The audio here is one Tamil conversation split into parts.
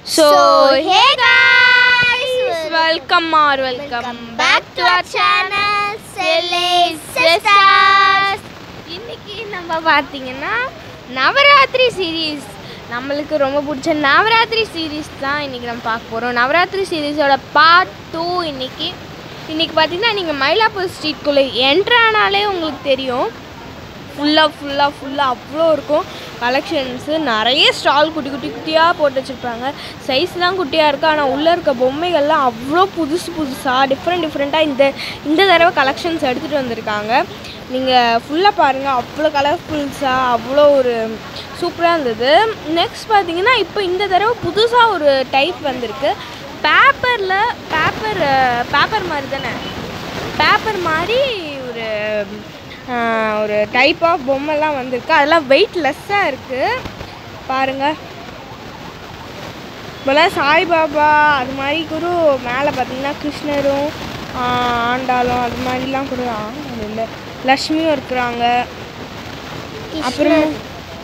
So, hey guys, welcome or welcome back to our channel, Silly Sisters. இன்னைக்கு நம்ம பார்த்தீங்கன்னா நவராத்திரி சீரீஸ் நம்மளுக்கு ரொம்ப பிடிச்ச நவராத்திரி சீரீஸ் தான் இன்னைக்கு நம்ம பார்க்க போகிறோம் நவராத்திரி சீரீஸோட பார்ட் டூ இன்னைக்கு இன்னைக்கு பார்த்தீங்கன்னா நீங்கள் மயிலாப்பூர் ஸ்ட்ரீட்குள்ளே என்ட்ரானாலே உங்களுக்கு தெரியும் ஃபுல்லாக ஃபுல்லாக ஃபுல்லாக அவ்வளோ இருக்கும் கலெக்ஷன்ஸு நிறைய ஸ்டால் குட்டி குட்டி குட்டியாக போட்டு வச்சுருப்பாங்க சைஸ்லாம் குட்டியாக இருக்குது ஆனால் உள்ளே இருக்க பொம்மைகள்லாம் அவ்வளோ புதுசு புதுசாக டிஃப்ரெண்ட் டிஃப்ரெண்ட்டாக இந்த இந்த தடவை கலெக்ஷன்ஸ் எடுத்துகிட்டு வந்திருக்காங்க நீங்கள் ஃபுல்லாக பாருங்கள் அவ்வளோ கலர்ஃபுல்ஸாக அவ்வளோ ஒரு சூப்பராக இருந்தது நெக்ஸ்ட் பார்த்தீங்கன்னா இப்போ இந்த தடவை புதுசாக ஒரு டைப் வந்திருக்கு பேப்பரில் பேப்பர் பேப்பர் மாதிரி தானே பேப்பர் மாதிரி ஒரு ஆஹ், ஒரு டைப் ஆஃப் பொம்மைலாம் வந்திருக்கு அதெல்லாம் வெயிட் லெஸ்ஸாக இருக்குது பாருங்கள் இப்போலாம் சாய்பாபா அது மாதிரி கூட மேலே பார்த்தீங்கன்னா கிருஷ்ணரும் ஆஹ், ஆண்டாளும் அது மாதிரிலாம் கூட ஆண்டாள் இல்லை லக்ஷ்மியும் இருக்கிறாங்க அப்புறம்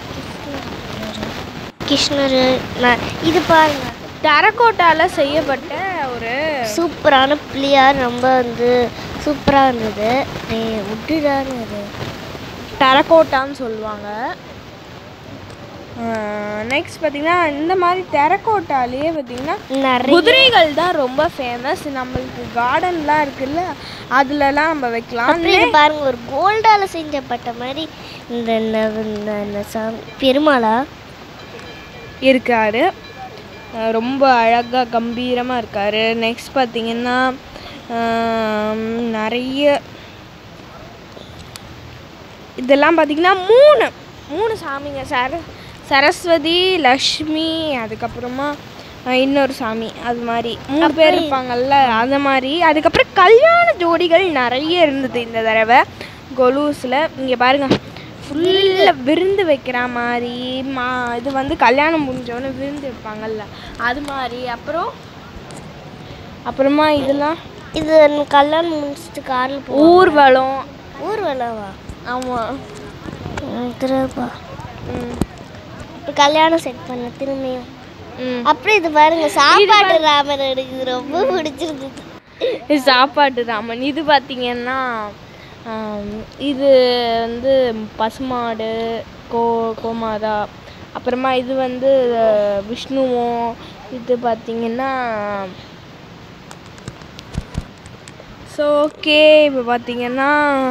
கிருஷ்ணர் ந- இது பாருங்க டரக்கோட்டாவில் செய்யப்பட்ட ஒரு சூப்பரான பிள்ளையார் ரொம்ப வந்து சூப்பராக இருந்தது விட்டுடான்னு அது டெரக்கோட்டான்னு சொல்லுவாங்க நெக்ஸ்ட் பார்த்தீங்கன்னா இந்த மாதிரி டெரக்கோட்டாலேயே பார்த்தீங்கன்னா நிறைய குதிரைகள் தான் ரொம்ப ஃபேமஸ் நம்மளுக்கு கார்டன்லாம் இருக்குல்ல அதுலலாம் நம்ம வைக்கலாம் அப்புறம் இது பாருங்க ஒரு கோல்டால செஞ்சப்பட்ட மாதிரி இந்த இந்த- இந்த- இந்த சாமி பெருமாளா இருக்காரு அஹ் ரொம்ப அழகாக கம்பீரமாக இருக்காரு நெக்ஸ்ட் பார்த்தீங்கன்னா ஆம், நிறைய இதெல்லாம் பார்த்தீங்கன்னா மூணு மூணு சாமிங்க சர சரஸ்வதி லக்ஷ்மி அதுக்கப்புறமா அஹ், இன்னொரு சாமி அது மாதிரி மூணு பேர் இருப்பாங்கல்ல அந்த மாதிரி அதுக்கப்புறம் கல்யாண ஜோடிகள் நிறைய இருந்தது இந்த தடவை கொலூஸில் இங்கே பாருங்க ஃபுல்லாக விருந்து வைக்கிற மாதிரி மா இது வந்து கல்யாணம் முடிஞ்சவொடனே விருந்து வைப்பாங்கல்ல அது மாதிரி அப்புறம் அப்புறமா இதெல்லாம் இது கல்யாணம் முடிச்சுட்டு காரில் போ ஊர்வலம் ஊர்வலவா ஆமாம் திருப்பா இப்போ கல்யாணம் செட் பண்ண திரும்பியும் ம் அப்புறம் இது பாருங்க சாப்பாடு ராமர் எனக்கு இது ரொம்ப பிடிச்சிருந்தது இது சாப்பாட்டு ராமன் இது பார்த்தீங்கன்னா ஆம், இது வந்து பசுமாடு கோ கோமாதா அப்புறமா இது வந்து அஹ், விஷ்ணுவும் இது பார்த்தீங்கன்னா ஸோ ஓகே இப்போ பார்த்தீங்கன்னா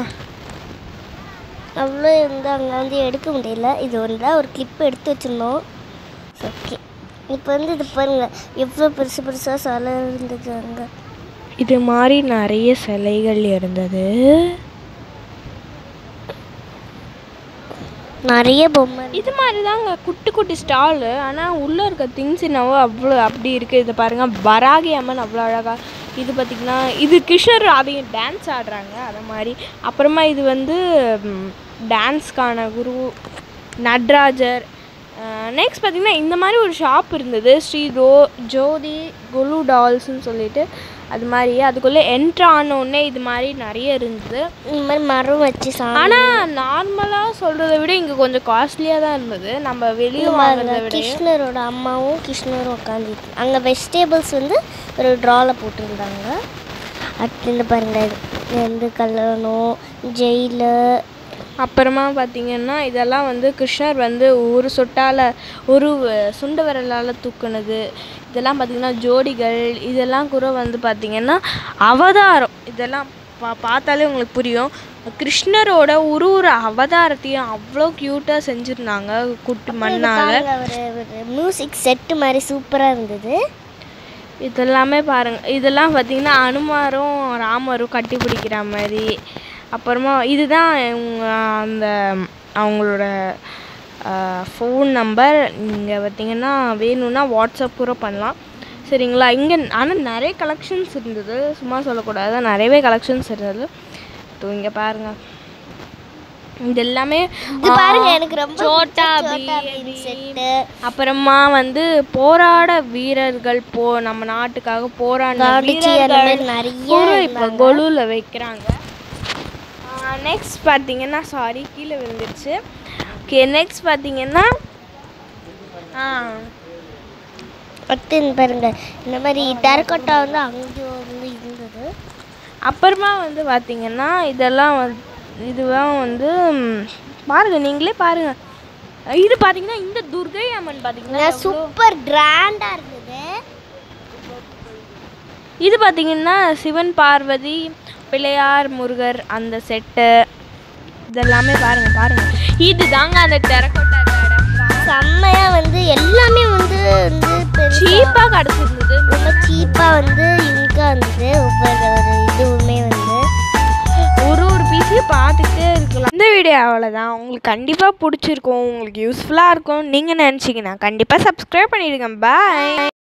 அவ்வளோ இருந்து அங்கே வந்து எடுக்க முடியல இது ஒன்று தான் ஒரு கிளிப் எடுத்து வச்சிருந்தோம் ஓகே இப்போ வந்து இது பாருங்க எவ்வளோ பெருசு பெருசாக சிலை இருந்தது அங்கே இது மாதிரி நிறைய சிலைகள் இருந்தது நிறைய பொம்மை இது மாதிரி தாங்க குட்டி குட்டி ஸ்டாலு ஆனால் உள்ளே இருக்க திங்ஸ் என்னவோ அவ்வளோ அப்படி இருக்குது இது பாருங்கள் வராகி அம்மன் அவ்வளோ அழகாக இது பார்த்திங்கன்னா இது கிருஷ்ணர் அதையும் டான்ஸ் ஆடுறாங்க அதை மாதிரி அப்புறமா இது வந்து டான்ஸ்க்கான குரு நடராஜர் நெக்ஸ்ட் பார்த்திங்கன்னா இந்த மாதிரி ஒரு ஷாப் இருந்தது ஸ்ரீ ரோ ஜோதி குலு டால்ஸ்னு சொல்லிட்டு அது மாதிரி அதுக்குள்ளே என்ட்ரு ஆனோடனே இது மாதிரி நிறைய இருந்தது இந்த மாதிரி மரம் வச்சு சாமி ஆனால் நார்மலாக சொல்கிறத விட இங்கே கொஞ்சம் காஸ்ட்லியாக தான் இருந்தது நம்ம வெளியே வாங்குறத விட கிருஷ்ணரோட அம்மாவும் கிருஷ்ணரும் உட்காந்துட்டு அங்கே வெஜிடபிள்ஸ் வந்து ஒரு ட்ராவில் போட்டிருந்தாங்க அடுத்து இந்த பாருங்க இது வந்து கல்யாணம் ஜெயிலு அப்புறமா பார்த்தீங்கன்னா இதெல்லாம் வந்து கிருஷ்ணர் வந்து ஒரு சொட்டால் ஒரு சுண்டு விரலால் தூக்குனது இதெல்லாம் பார்த்தீங்கன்னா ஜோடிகள் இதெல்லாம் கூட வந்து பார்த்தீங்கன்னா அவதாரம் இதெல்லாம் பா பார்த்தாலே உங்களுக்கு புரியும் கிருஷ்ணரோட ஒரு ஒரு அவதாரத்தையும் அவ்வளோ க்யூட்டாக செஞ்சுருந்தாங்க குட்டி மண்ணால் பாருங்க ஒரு ஒரு மியூசிக் செட்டு மாதிரி சூப்பராக இருந்தது இதெல்லாமே பாருங்க இதெல்லாம் பார்த்தீங்கன்னா அனுமாரும் ராமரும் கட்டி பிடிக்கிற மாதிரி அப்புறமா இதுதான் இவங்க அந்த அவங்களோட ஃபோன் நம்பர் நீங்கள் பார்த்தீங்கன்னா வேணும்னா வாட்ஸ்அப் கூட பண்ணலாம் சரிங்களா இங்கே ஆனால் நிறைய கலெக்ஷன்ஸ் இருந்தது சும்மா சொல்லக்கூடாது நிறையவே கலெக்ஷன்ஸ் இருந்தது இப்போ இங்கே பாருங்கள் இது எல்லாமே இது பாருங்க எனக்கு ரொம்ப சோட்டா சோட்டா பீம், பீம் செட்டு அப்புறமா வந்து போராட வீரர்கள் போ நம்ம நாட்டுக்காக போராடின காந்திஜி அந்த மாதிரி வீரர்கள் நிறைய கூட இப்போ கொலுவில் வைக்கிறாங்க நெக்ஸ்ட் பார்த்தீங்கன்னா சாரி கீழே விழுந்துருச்சு ஓகே நெக்ஸ்ட் பார்த்தீங்கன்னா ஆ அடுத்து இந்த பாருங்க இந்த மாதிரி டெரக்கோட்டா வந்து அங்கே வந்து இருந்தது அப்புறமா வந்து பார்த்தீங்கன்னா இதெல்லாம் வந்து இதுதான் வந்து ம், பாருங்க நீங்களே பாருங்க இது பார்த்தீங்கன்னா இந்த துர்கை அம்மன் பார்த்தீங்கன்னா எவ்வளோ- சூப்பர் கிராண்டாக இருந்தது இது பார்த்தீங்கன்னா சிவன் பார்வதி பிள்ளையார் முருகர் அந்த செட்டு இதெல்லாமே பாருங்க பாருங்க இது தாங்க அந்த டெரக்கோட்டா கடை செம்மையாக வந்து எல்லாமே வந்து வந்து பெருசா சீப்பாக கிடச்சிருந்தது ரொம்ப சீப்பாக வந்து யூனிக்காக இருந்தது ஒவ்வொரு ஒரு இதுவுமே வந்து ஒரு ஒரு பீஸையும் பார்த்துட்டே இருக்கலாம் இந்த வீடியோ அவ்வளோதான் உங்களுக்கு கண்டிப்பாக பிடிச்சிருக்கும் உங்களுக்கு யூஸ்ஃபுல்லாக இருக்கும் நீங்கள் நினச்சிங்கன்னா கண்டிப்பாக சப்ஸ்கிரைப் பண்ணிடுங்க பாய்